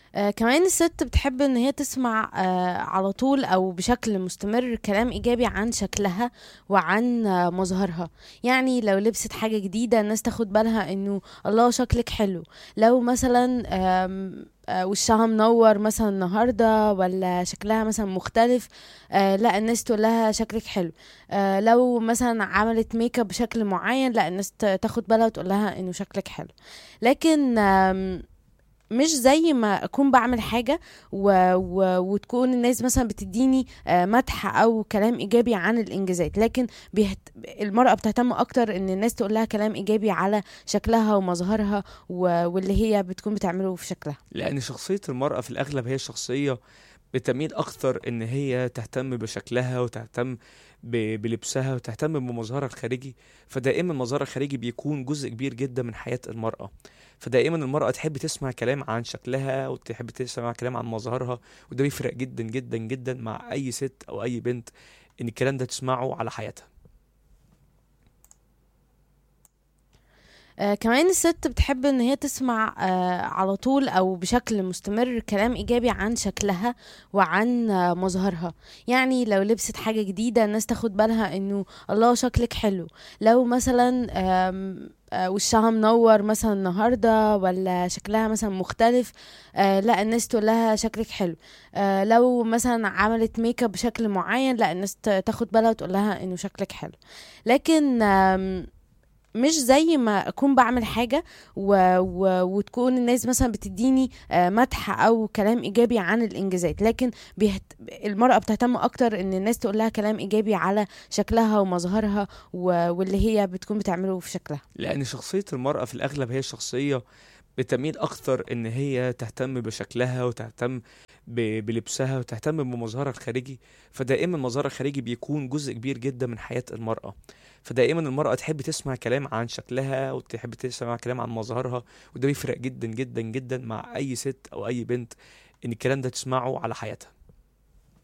آه كمان الست بتحب ان هي تسمع آه على طول او بشكل مستمر كلام ايجابي عن شكلها وعن آه مظهرها يعني لو لبست حاجة جديدة الناس تاخد بالها انه الله شكلك حلو لو مثلا آم، آه وشها منور مثلا النهاردة ولا شكلها مثلا مختلف آه لا الناس تقول لها شكلك حلو آه لو مثلا عملت ميك اب بشكل معين لا الناس ت- تاخد بالها وتقول لها انه شكلك حلو لكن آم، مش زي ما اكون بعمل حاجه و... و... وتكون الناس مثلا بتديني آه، مدح او كلام ايجابي عن الانجازات لكن بيهت... المراه بتهتم اكتر ان الناس تقول لها كلام ايجابي على شكلها ومظهرها و... واللي هي بتكون بتعمله في شكلها لأن شخصية المرأة في الأغلب هي شخصية بتميل أكتر إن هي تهتم بشكلها وتهتم ب- بلبسها وتهتم بمظهرها الخارجي فدائما مظهرها الخارجي بيكون جزء كبير جدا من حياة المرأة فدائما المرأة تحب تسمع كلام عن شكلها وتحب تسمع كلام عن مظهرها وده بيفرق جدا جدا جدا مع أي ست أو أي بنت إن الكلام ده تسمعه على حياتها آه كمان الست بتحب ان هي تسمع آه على طول او بشكل مستمر كلام ايجابي عن شكلها وعن آه مظهرها يعني لو لبست حاجة جديدة الناس تاخد بالها انه الله شكلك حلو لو مثلا آم، آه وشها منور مثلا النهاردة ولا شكلها مثلا مختلف آه لا الناس تقول لها شكلك حلو آه لو مثلا عملت ميك اب بشكل معين لا الناس ت- تاخد بالها وتقول لها انه شكلك حلو لكن آم، مش زي ما اكون بعمل حاجه و... و... وتكون الناس مثلا بتديني آه، مدح او كلام ايجابي عن الانجازات لكن بيهت... المراه بتهتم اكتر ان الناس تقول لها كلام ايجابي على شكلها ومظهرها و... واللي هي بتكون بتعمله في شكلها لأن شخصية المرأة في الأغلب هي شخصية بتميل أكتر إن هي تهتم بشكلها وتهتم ب- بلبسها وتهتم بمظهرها الخارجي فدائما مظهرها الخارجي بيكون جزء كبير جدا من حياة المرأة فدائما المرأة تحب تسمع كلام عن شكلها وتحب تسمع كلام عن مظهرها وده بيفرق جدا جدا جدا مع أي ست أو أي بنت إن الكلام ده تسمعه على حياتها